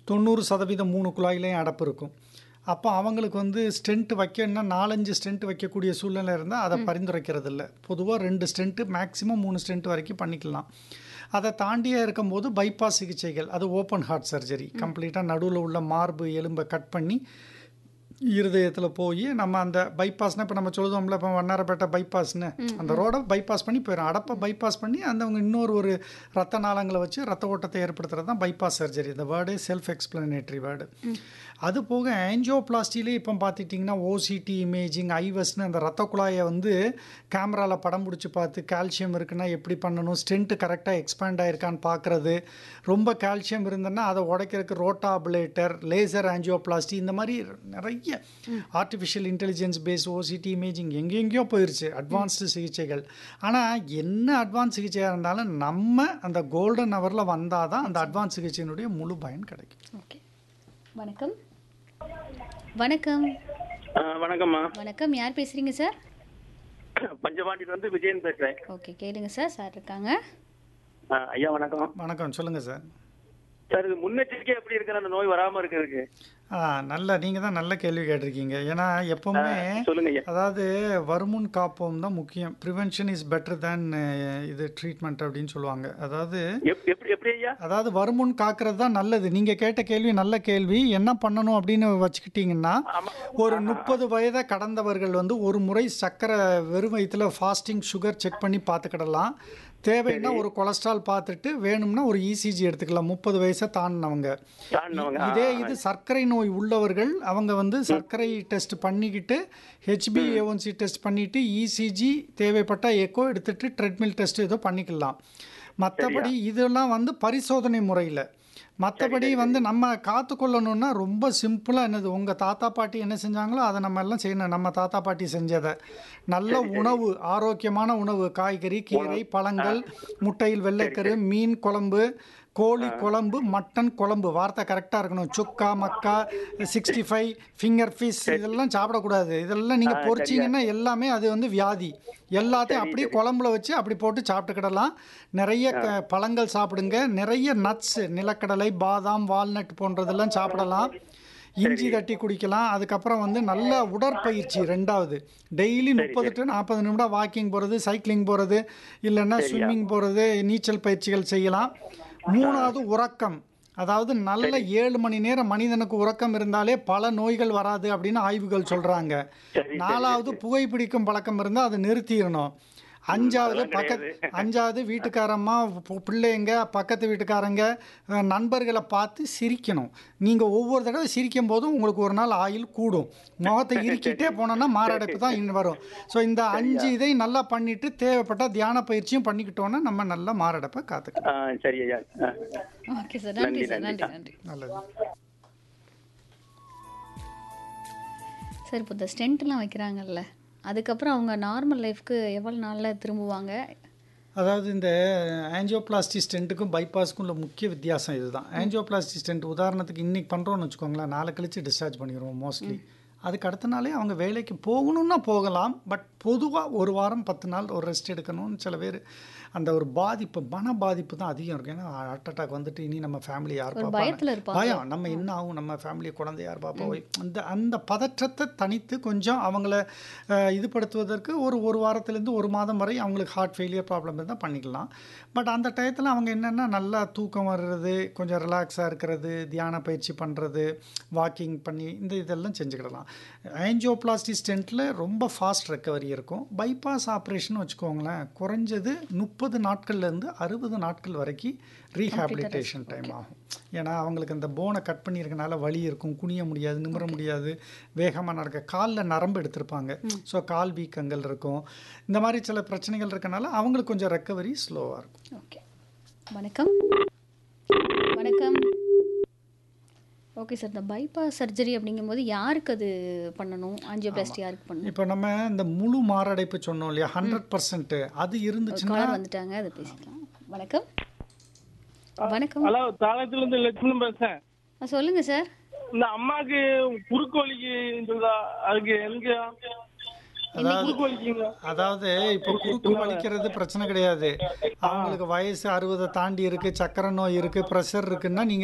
தொண்ணூறு சதவீதம் மூணு குழாயிலையும் அடப்பு இருக்கும் அப்போ அவங்களுக்கு வந்து ஸ்டென்ட் வைக்கணும்னா நாலஞ்சு ஸ்டென்ட் வைக்கக்கூடிய சூழ்நிலை இருந்தால் அதை பரிந்துரைக்கிறது இல்லை பொதுவாக ரெண்டு ஸ்டென்ட்டு மேக்ஸிமம் மூணு ஸ்டென்ட் வரைக்கும் பண்ணிக்கலாம் அதை தாண்டியே இருக்கும்போது பைபாஸ் சிகிச்சைகள் அது ஓப்பன் ஹார்ட் சர்ஜரி கம்ப்ளீட்டாக நடுவில் உள்ள மார்பு எலும்பை கட் பண்ணி இருதயத்தில் போய் நம்ம அந்த பைபாஸ்னால் இப்போ நம்ம சொல்லுதோம்ல இப்போ வண்ணாரப்பேட்டை பைபாஸ்னு அந்த ரோடை பைபாஸ் பண்ணி போயிடும் அடப்பை பைபாஸ் பண்ணி அந்த அவங்க இன்னொரு ஒரு ரத்த நாளங்களை வச்சு ரத்த ஓட்டத்தை ஏற்படுத்துறது தான் பைபாஸ் சர்ஜரி இந்த வேர்டு செல்ஃப் எக்ஸ்பிளனேட்டரி வேர்டு அது போக ஆன்ஜியோபிளாஸ்டிலே இப்போ பார்த்துட்டிங்கன்னா ஓசிடி இமேஜிங் ஐவஸ்னு அந்த ரத்த குழாயை வந்து கேமராவில் படம் பிடிச்சி பார்த்து கால்சியம் இருக்குன்னா எப்படி பண்ணணும் ஸ்டென்ட்டு கரெக்டாக எக்ஸ்பேண்ட் ஆயிருக்கான்னு பார்க்குறது ரொம்ப கால்சியம் இருந்ததுன்னா அதை உடைக்கிறதுக்கு ரோட்டாபுலேட்டர் லேசர் ஆன்ஜியோபிளாஸ்டி இந்த மாதிரி நிறைய artificial intelligence based OCT imaging எங்கெங்கேயோ போயிருச்சு அட்வான்ஸ்டு சிகிச்சைகள் ஆனால் என்ன அட்வான்ஸ் சிகிச்சையாக இருந்தாலும் நம்ம அந்த கோல்டன் ஹவரில் வந்தால் தான் அந்த அட்வான்ஸ் சிகிச்சையினுடைய முழு பயன் கிடைக்கும் ஓகே வணக்கம் வணக்கம் ஆ, வணக்கம்மா வணக்கம் யார் பேசுறீங்க சார் பஞ்சபாண்டியில இருந்து விஜயன் பேசுறேன் ஓகே கேளுங்க சார் சார் இருக்காங்க ஆ, ஐயா வணக்கம் வணக்கம் சொல்லுங்கள் சார் சார் இது முன்னெச்சரிக்கை எப்படி இருக்கிற அந்த நோய் வராம இருக்கிறதுக்கு ஆ நல்ல நீங்கள் தான் நல்ல கேள்வி கேட்டிருக்கீங்க ஏன்னா எப்போவுமே சொல்லுங்க ஐயா அதாவது வருமுன் காப்போம் தான் முக்கியம் ப்ரிவென்ஷன் இஸ் பெட்டர் தேன் இது ட்ரீட்மெண்ட் அப்படின்னு சொல்லுவாங்க அதாவது எப்- எப்படி எப்படி ஐயா அதாவது வருமுன் காக்கிறது தான் நல்லது நீங்கள் கேட்ட கேள்வி நல்ல கேள்வி என்ன பண்ணணும் அப்படின்னு வச்சுக்கிட்டிங்கன்னா ஆமா ஒரு முப்பது வயதை கடந்தவர்கள் வந்து ஒரு முறை சர்க்கரை வெறும் வயிற்றுல ஃபாஸ்டிங் சுகர் செக் பண்ணி பார்த்துக்கிடலாம் தேவைன்னா ஒரு கொலஸ்ட்ரால் பார்த்துட்டு வேணும்னா ஒரு இசிஜி எடுத்துக்கலாம் முப்பது வயசை தாண்டினவங்க தாண்டினவங்க ஆ, இதே இது சர்க்கரை நோய் உள்ளவர்கள் அவங்க வந்து சர்க்கரை டெஸ்ட் பண்ணிக்கிட்டு ஹெச்பிஏஒன்சி டெஸ்ட் பண்ணிட்டு இசிஜி தேவைப்பட்ட எக்கோ எடுத்துட்டு ட்ரெட்மில் டெஸ்ட் ஏதோ பண்ணிக்கலாம் மற்றபடி இதெல்லாம் வந்து பரிசோதனை முறையில் மற்றபடி வந்து நம்ம காத்துக்கொள்ளணும்னா ரொம்ப சிம்பிளாக என்னது உங்கள் தாத்தா பாட்டி என்ன செஞ்சாங்களோ அதை நம்ம எல்லாம் செய்யணும் நம்ம தாத்தா பாட்டி செஞ்சதை நல்ல உணவு ஆரோக்கியமான உணவு காய்கறி கீரை பழங்கள் முட்டையில் வெள்ளைக்கரு மீன் குழம்பு கோழி குழம்பு மட்டன் குழம்பு வார்த்தை கரெக்டாக இருக்கணும் சுக்கா மக்கா சிக்ஸ்டி ஃபைவ் ஃபிங்கர் ஃபிஷ் இதெல்லாம் சாப்பிடக்கூடாது இதெல்லாம் நீங்கள் பொரிச்சிங்கன்னா எல்லாமே அது வந்து வியாதி எல்லாத்தையும் அப்படியே குழம்புல வச்சு அப்படி போட்டு சாப்பிட்டுக்கிடலாம் நிறைய க பழங்கள் சாப்பிடுங்க நிறைய நட்ஸ் நிலக்கடலை பாதாம் வால்நட் போன்றதெல்லாம் சாப்பிடலாம் இஞ்சி தட்டி குடிக்கலாம் அதுக்கப்புறம் வந்து நல்ல உடற்பயிற்சி ரெண்டாவது டெய்லி முப்பது டு நாற்பது நிமிடம் வாக்கிங் போகிறது சைக்கிளிங் போகிறது இல்லைன்னா ஸ்விம்மிங் போகிறது நீச்சல் பயிற்சிகள் செய்யலாம் மூணாவது உறக்கம் அதாவது நல்ல ஏழு மணி நேரம் மனிதனுக்கு உறக்கம் இருந்தாலே பல நோய்கள் வராது அப்படின்னு ஆய்வுகள் சொல்கிறாங்க நாலாவது புகைப்பிடிக்கும் பழக்கம் இருந்தால் அதை நிறுத்திடணும் அஞ்சாவது பக்கத்து அஞ்சாவது வீட்டுக்காரம்மா பு- பிள்ளைங்க பக்கத்து வீட்டுக்காரங்க அஹ், நண்பர்களை பார்த்து சிரிக்கணும் நீங்கள் ஒவ்வொரு தடவை சிரிக்கும் போதும் உங்களுக்கு ஒரு நாள் ஆயுள் கூடும் முகத்தை இறுக்கிட்டே போனோன்னா மாரடைப்பு தான் இன்னும் வரும் ஸோ இந்த அஞ்சு இதை நல்லா பண்ணிட்டு தேவைப்பட்ட தியான பயிற்சியும் பண்ணிக்கிட்டோன்னா நம்ம நல்லா மாரடைப்பை காத்துக்கலாம் ஆ, சரி ஐயா ஆ. ஓகே சார் நன்றி நன்றி, சார் நன்றி. நன்றி நன்றி நல்லது சார் இப்போ இந்த ஸ்டென்ட்லாம் வைக்கிறாங்கல்ல அதுக்கப்புறம் அவங்க நார்மல் லைஃப்க்கு எவ்வளோ நாளில் திரும்புவாங்க அதாவது இந்த ஆன்ஜியோபிளாஸ்டி ஸ்டென்ட்டுக்கும் பைபாஸ்க்கும் உள்ள முக்கிய வித்தியாசம் இதுதான் ஆன்ஜியோபிளாஸ்டி ஸ்டென்ட் உதாரணத்துக்கு இன்னைக்கு பண்ணுறோம்னு வச்சுக்கோங்களேன் நாளை கழிச்சு டிஸ்சார்ஜ் பண்ணிடுவோம் மோஸ்ட்லி அதுக்கு அடுத்த நாளே அவங்க வேலைக்கு போகணும்னா போகலாம் பட் பொதுவாக ஒரு வாரம் பத்து நாள் ஒரு ரெஸ்ட் எடுக்கணும்னு சில பேர் அந்த ஒரு பாதிப்பு மன பாதிப்பு தான் அதிகம் இருக்கும் ஏன்னா ஹார்ட் அட்டாக் வந்துட்டு இனி நம்ம ஃபேமிலி யார் ஒரு பார்ப்பாங்க பயத்தில் இருப்பாங்க பயம் நம்ம என்ன ஆகும் நம்ம ஃபேமிலி குழந்தை யார் பார்ப்போம் அந்த அந்த பதற்றத்தை தனித்து கொஞ்சம் அவங்கள அஹ், இதுபடுத்துவதற்கு ஒரு ஒரு வாரத்துலேருந்து ஒரு மாதம் வரை அவங்களுக்கு ஹார்ட் ஃபெயிலியர் ப்ராப்ளம் இருந்தால் பண்ணிக்கலாம் பட் அந்த டயத்தில் அவங்க என்னென்னா நல்லா தூக்கம் வர்றது கொஞ்சம் ரிலாக்ஸாக இருக்கிறது தியான பயிற்சி பண்ணுறது வாக்கிங் பண்ணி இந்த இதெல்லாம் செஞ்சுக்கிடலாம் ஆன்ஜியோபிளாஸ்டி ஸ்டென்ட்டில் ரொம்ப ஃபாஸ்ட் ரெக்கவரி இருக்கும் பைபாஸ் ஆப்ரேஷன் வச்சுக்கோங்களேன் குறைஞ்சது முப்பது நாட்கள்லேருந்து அறுபது நாட்கள் வரைக்கும் ரீஹாபிலிட்டேஷன் டைம் ஆகும் ஏன்னா அவங்களுக்கு அந்த போனை கட் பண்ணியிருக்கனால வலி இருக்கும் குனிய முடியாது நிமிர முடியாது வேகமாக நடக்க காலில் நரம்பு எடுத்திருப்பாங்க ஸோ கால் வீக்கங்கள் இருக்கும் இந்த மாதிரி சில பிரச்சனைகள் இருக்கனால அவங்களுக்கு கொஞ்சம் ரெக்கவரி ஸ்லோவாக இருக்கும் ஓகே வணக்கம் வணக்கம் ஓகே சார் இந்த பைபாஸ் சர்ஜரி அப்படிங்கும்போது யாருக்கு அது பண்ணணும் ஆஞ்சியோபிளாஸ்டி யாருக்கு பண்ணணும் இப்போ நம்ம இந்த முழு மாரடைப்பு சொன்னோம் இல்லையா ஹண்ட்ரட் பர்சன்ட் அது இருந்துச்சுன்னா காலர் வந்துட்டாங்க அதை பேசிக்கலாம் வணக்கம் வணக்கம் ஹலோ தாளத்துல இருந்து லட்சுமணன் பேசுறேன் ஆ, சொல்லுங்க சார் இந்த அம்மாக்கு குறுக்கு வலிக்கு சொல்லுதா அதுக்கு எங்க குறுக்கு வலிக்குங்க அதாவது இப்போ குறுக்கு வலிக்கிறது பிரச்சனை கிடையாது அவங்களுக்கு வயசு அறுபதை தாண்டி இருக்கு சக்கரை நோய் இருக்கு ப்ரெஷர் இருக்குன்னா நீங்க